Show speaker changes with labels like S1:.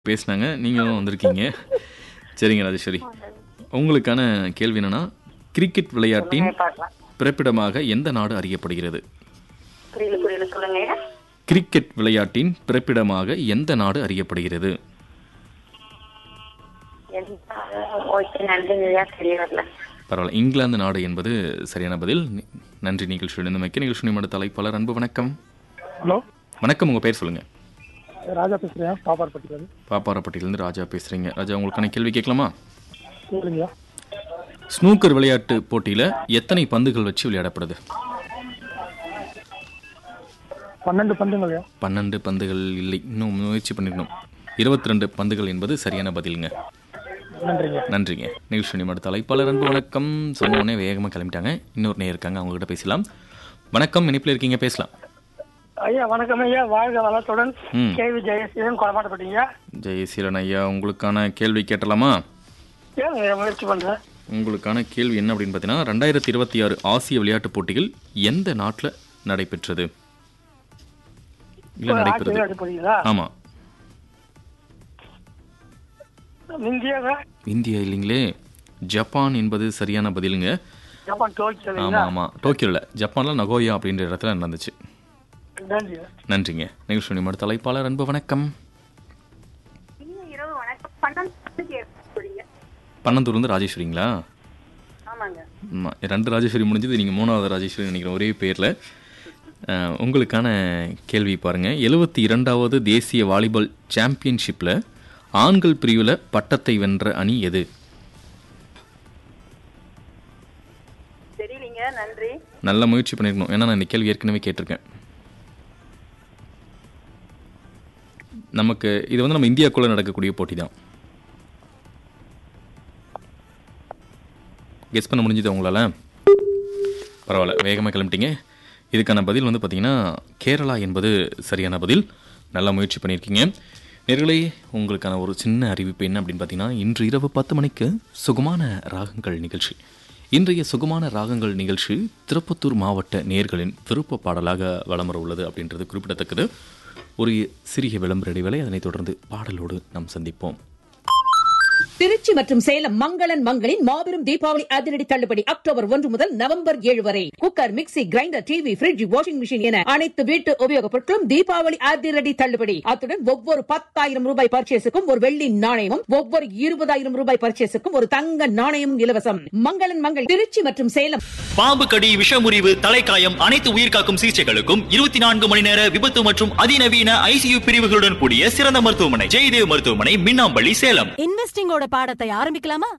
S1: பேசினாங்க நீங்களும் வந்திருக்கீங்க சரிங்க ராஜேஸ்வரி உங்களுக்கான கேள்வி என்னன்னா கிரிக்கெட் விளையாட்டின்
S2: பார்க்கலாம்
S1: பிறப்பிடமாக எந்த நாடு அறியப்படுகிறது
S2: புரியல புரியல சொல்லுங்க
S1: கிரிக்கெட் விளையாட்டின் பிறப்பிடமாக எந்த நாடு அறியப்படுகிறது
S2: ஓகே நன்றிங்கய்யா தெரிய வரல
S1: பரவாயில்ல இங்கிலாந்து நாடு என்பது சரியான பதில் நி- நன்றி நிகழ்ச்சியுடன் மிக்க நிகழ்ச்சி நிமிட தலைப்பாளர் அன்பு வணக்கம்
S3: ஹலோ
S1: வணக்கம் உங்க பேர் சொல்லுங்க
S3: ராஜா பேசுகிறேன் பாப்பார்பட்டியிலேருந்து
S1: பாப்பாரப்பட்டியிலிருந்து ராஜா பேசுறீங்க ராஜா உங்களுக்கான கேள்வி கேட்கலாமா
S3: சொல்லுங்கய்யா
S1: ஸ்னூக்கர் விளையாட்டு போட்டியில எத்தனை பந்துகள் வச்சு விளையாடப்படுது
S3: பன்னெண்டு பந்துங்கய்யா
S1: பன்னெண்டு பந்துகள் இல்லை இன்னும் முயற்சி பண்ணிக்கணும் இருபத்தி ரெண்டு பந்துகள் என்பது சரியான பதிலுங்க
S3: நன்றிங்க
S1: நன்றிங்க நிகழ்ச்சி நிமிட தலைப்பாளர் அன்பு வணக்கம் சொன்னோடனே வேகமாக கிளம்பிட்டாங்க இன்னொரு நேர் இருக்காங்க அவங்க கிட்ட பேசலாம் வணக்கம் இணைப்பில் இருக்கீங்க பேசலாம்
S3: ஐயா வணக்கம் ஐயா வாழ்க வளத்துடன்
S1: ம்.
S3: கேவி ஜெயசீலன் கொடமாட்டப்பட்டீங்க
S1: ஜெயசீலன் ஐயா உங்களுக்கான கேள்வி கேட்டலாமா
S3: கேளுங்க முயற்சி பண்ணுறேன்
S1: உங்களுக்கான கேள்வி என்ன அப்படின்னு பார்த்தீங்கன்னா ரெண்டாயிரத்தி இருபத்தி ஆறு ஆசிய விளையாட்டுப் போட்டிகள் எந்த நாட்டில் நடைபெற்றது இல்லை நடைபெறுது
S3: விளையாட்டு போறீங்களா
S1: ஆமாம்
S3: இந்தியாவா
S1: இந்தியா இல்லைங்களே ஜப்பான் என்பது சரியான பதிலுங்க
S3: ஜப்பான் டோக்கியோ
S1: ஆமாம் ஆமாம் டோக்கியோவில் ஜப்பானில் நகோயா அப்படின்ற இடத்துல நடந்துச்சு
S3: நன்றி
S1: நன்றிங்க நிகழ்ச்சி நிமிட தலைப்பாளர் அன்பு வணக்கம்
S2: இன்னும் இரவு வணக்கம் பன்னெண்டு புரியுங்க
S1: பன்னந்தூர்லேருந்து ராஜேஸ்வரிங்களா
S2: ஆமாங்க
S1: ஆமாம் ரெண்டு ராஜேஸ்வரி முடிஞ்சது நீங்கள் மூணாவது ராஜேஸ்வரி நினைக்கிறேன் ஒரே பேரில் உங்களுக்கான கேள்வி பாருங்கள் எழுபத்தி இரண்டாவது தேசிய வாலிபால் சாம்பியன்ஷிப்பில் ஆண்கள் பிரிவில் பட்டத்தை வென்ற அணி எது
S2: தெரியலீங்க நன்றி
S1: நல்ல முயற்சி பண்ணியிருக்கணும் ஏன்னா நான் இந்த கேள்வி ஏற்கனவே கேட்டிருக்கேன் நமக்கு இது வந்து நம்ம இந்தியாக்குள்ளே நடக்கக்கூடிய போட்டி தான் கெஸ் பண்ண முடிஞ்சது உங்களால் பரவாயில்ல வேகமாக கிளம்பிட்டீங்க இதுக்கான பதில் வந்து பார்த்தீங்கன்னா கேரளா என்பது சரியான பதில் நல்லா முயற்சி பண்ணியிருக்கீங்க நேர்களே உங்களுக்கான ஒரு சின்ன அறிவிப்பு என்ன அப்படின்னு பார்த்தீங்கன்னா இன்று இரவு பத்து மணிக்கு சுகமான ராகங்கள் நிகழ்ச்சி இன்றைய சுகமான ராகங்கள் நிகழ்ச்சி திருப்பத்தூர் மாவட்ட நேர்களின் விருப்ப பாடலாக வலம் வர உள்ளது அப்படின்றது குறிப்பிடத்தக்கது ஒரு சிறிய விளம்பர இடைவேளை அதனைத் தொடர்ந்து பாடலோடு நாம் சந்திப்போம்
S4: திருச்சி மற்றும் சேலம் மங்களன் மங்களின் மாபெரும் தீபாவளி அதிரடி தள்ளுபடி அக்டோபர் ஒன்று முதல் நவம்பர் ஏழு வரை cooker mixie grinder TV fridge washing machine என அனைத்து வீட்டு உபயோகப் பொருட்களும் தீபாவளி அதிரடி தள்ளுபடி அத்துடன் ஒவ்வொரு பத்தாயிரம் ரூபாய் பர்ச்சேஸுக்கும் ஒரு வெள்ளி நாணயமும் ஒவ்வொரு இருபதாயிரம் ரூபாய் பர்ச்சேஸுக்கும் ஒரு தங்க நாணயமும் இலவசம் மங்களன் மங்கள் திருச்சி மற்றும் சேலம்
S5: பாம்பு கடி விஷமுறிவு தலைக்காயம் அனைத்து உயிர்காக்கும் சிகிச்சைகளுக்கும் இருபத்தி நான்கு மணி நேர விபத்து மற்றும் அதிநவீன ஐசியு பிரிவுகளுடன் கூடிய சிறந்த மருத்துவமனை ஜெயதேவ் மருத்துவமனை மின்னாம்பள்ளி சேலம்
S6: இன்வெஸ்டிங்கோட பாடத்தை ஆரம்பிக்கலாமா